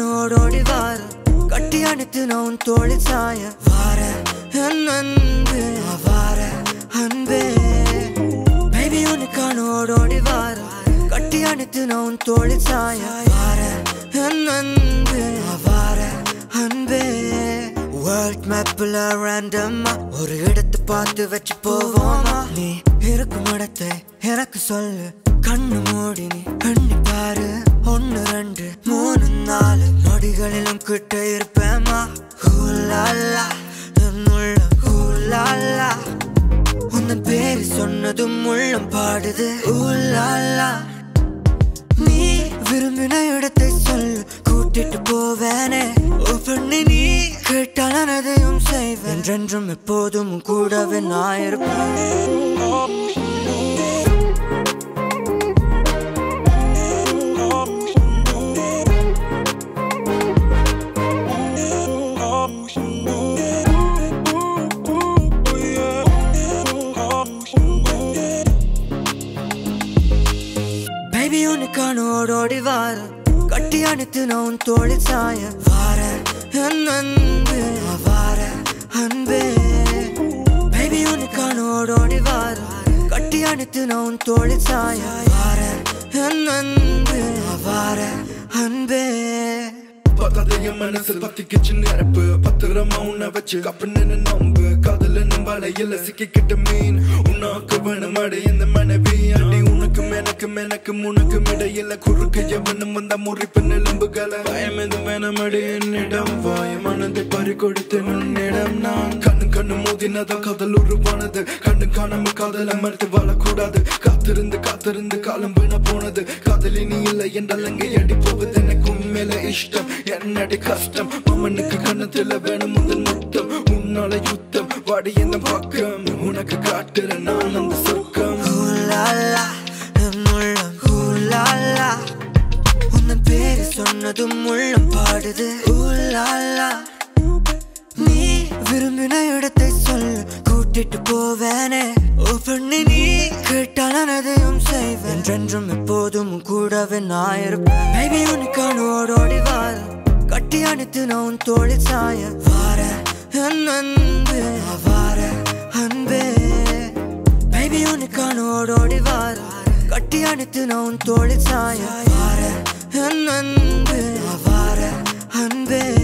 ஓடோடி வார கட்டி அணைத்து நான் உன் தோளில் சாய வார என் அன்பு வார அன்பே பேபி உனக்கான ஓடோடி வார கட்டி அணைத்து நான் உன் தோளில் சாய வார என் அன்பு வார அன்பே வேர்ல்ட் மேப்ல ரேண்டமா ஒரு இடத்தை பார்த்து வச்சு போவோமா நீ இருக்கும் இடத்தை எனக்கு சொல்லு கண்ணு மூடி நீ கண்ணி பாரு ஒன்னு ரெண்டு மூணு நாலு நொடிகளிலும் கிட்ட இருப்பேமா ஹூலாலா என் உள்ளம் ஹூலாலா உன் பேரு சொன்னதும் உள்ளம் பாடுது ஊலாலா நீ விரும்பின இடத்தை சொல்லு கூட்டிட்டு போவேனே ஓ பண்ணி நீ கேட்டால் நான் எதையும் செய்வேன் என்றென்றும் எப்போதும் உன் கூடவே நான் இருப்பேன் பேபி உனக்கான ஓடோடி வார கட்டி அணைத்து நான் உன் தோளில் சாய வார என் அன்பு வார அன்பே பேபி உனக்கான ஓடோடி வார கட்டி அணைத்து நான் உன் தோளில் சாய வார என் அன்பு வார அன்பே பார்க்காத என் மனசு பத்திக்கிச்சு நிரப்பு பத்திரமா உன்னை வச்சு கப்புன்னு நம்பு காதல வலையில சிக்கிக்கிட்ட மீன் உனக்கு வேணும் அடை இந்த மனைவி அடி உனக்கும் எனக்கும் எனக்கும் உனக்கும் இடையில குறுக்கு எவனும் வந்த முறிப்பு நிலம்புகளை பயம் எது வேணும் அடி என்னிடம் வாய மனதை பறி கொடுத்து உன்னிடம் நான் கண்ணு கண்ணு மோதினதா காதல் உருவானது கண்ணு காணாம காதல மறுத்து வாழக்கூடாது காத்திருந்து காத்திருந்து காலம் வீண போனது காதலி நீ இல்லை என்றால் அங்கே அடி போவது எனக்கு உண்மையில இஷ்டம் என்னடி கஷ்டம் மம்மனுக்கு கண்ணத்துல வேணும் முதல் முத்தம் உன்னால யுத்தம் வாடி என்ன பக்கம் உனக்கு காட்டுறேன் நான் அந்த சொர்க்கம் ஹூலாலா என் உள்ளம் ஹூலாலா உன் பேரு சொன்னதும் உள்ளம் பாடுது ஊலாலா நீ விரும்பின இடத்தை சொல்லு கூட்டிட்டு போவேனே ஓ பண்ணி நீ கேட்டால் நான் எதையும் செய்வேன் என்றென்றும் எப்போதும் உன் கூடவே நான் இருப்பேன் பேபி உனக்கான ஓடோடி வார கட்டி அணைத்து நான் உன் தோளில் சாய வார என் அன்பு வார அன்பே பேபி உனக்கான ஓடோடி வார கட்டி அணைத்து நான் உன் தோளில் சாய வார என் அன்பு வார அன்பே